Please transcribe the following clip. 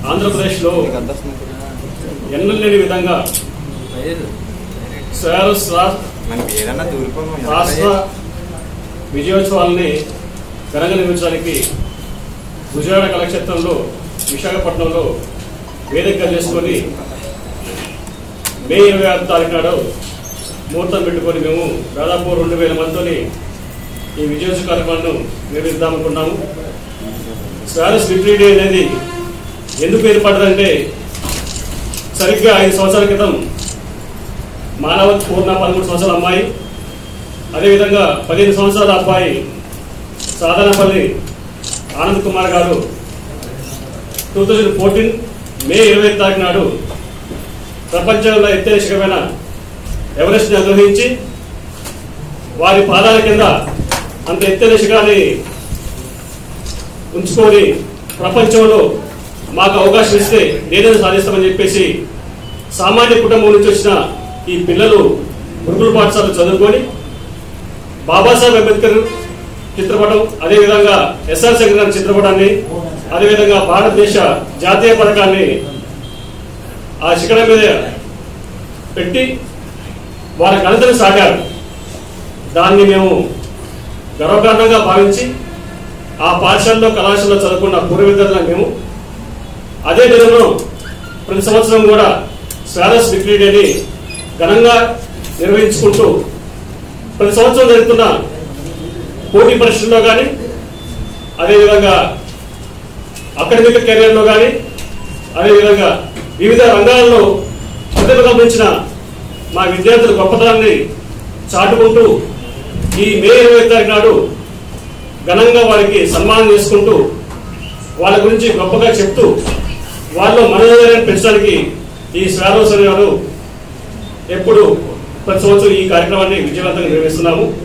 ఆంధ్రప్రదేశ్లో ఎన్నడూ లేని విధంగా శ్రేయస్ రా- మనకి ఏదన్నా దూరిపోను రాష్ట్ర విజయోత్సవాలని ఘనంగా నిర్మించడానికి గుజరాడ కళాక్షేత్రంలో విశాఖపట్నంలో వేదిక చేసుకొని మే ఇరవై ఆరు తారీఖు నాడు ముహూర్తం పెట్టుకొని మేము దాదాపు రెండు వేల మందితోని ఈ విజయోత్సవ కార్యక్రమాలను నిర్వహిద్దామనుకున్నాము స్వారస్ విక్టరీ డే అనేది ఎందుకు ఏర్పడ్డదంటే సరిగ్గా ఐదు సంవత్సరాల క్రితం మానవత్ పూర్ణ పదమూడు సంవత్సరాల అమ్మాయి అదేవిధంగా పదిహేను సంవత్సరాల అబ్బాయి సాధనపల్లి ఆనంద్ కుమార్ గారు టూ థౌజండ్ ఫోర్టీన్ మే ఇరవై తారీఖు నాడు ప్రపంచంలో ఎత్తైన శిఖరమైన ఎవరెస్ట్ని అధిరోహించి వారి పాదాల కింద అంత ఎత్తైన శిఖరాన్ని ఉంచుకొని ప్రపంచంలో మాకు అవకాశం ఇస్తే నేనేది సాధిస్తామని చెప్పేసి సామాన్య కుటుంబం నుంచి వచ్చిన ఈ పిల్లలు గురుకుల పాఠశాల చదువుకొని బాబాసాహెబ్ అంబేద్కర్ చిత్రపటం అదేవిధంగా ఎస్ఆర్ శంకర్ గారి చిత్రపటాన్ని అదేవిధంగా భారతదేశ జాతీయ పథకాన్ని ఆ శిఖరం మీద పెట్టి వారి ఘనతను సాగారు దాన్ని మేము గర్వకారణంగా భావించి ఆ పాఠశాలలో కళాశాలలో చదువుకున్న పూర్వ విద్యార్థులను మేము అదే దినంలో ప్రతి సంవత్సరం కూడా స్వారస్ డిగ్రీ డేని ఘనంగా నిర్వహించుకుంటూ ప్రతి సంవత్సరం జరుగుతున్న పోటీ పరీక్షల్లో కానీ అదేవిధంగా అకాడమిక్ కెరీర్లో కానీ అదేవిధంగా వివిధ రంగాల్లో ప్రతిభ గమనించిన మా విద్యార్థుల గొప్పతనాన్ని చాటుకుంటూ ఈ మే ఇరవై తారీఖు నాడు ఘనంగా వారికి సన్మానం చేసుకుంటూ వాళ్ళ గురించి గొప్పగా చెప్తూ వాళ్ళలో మనోధైర్యాన్ని పెంచడానికి ఈ శ్రారోసరి గారు ఎప్పుడు ప్రతి సంవత్సరం ఈ కార్యక్రమాన్ని విజయవంతంగా నిర్వహిస్తున్నాము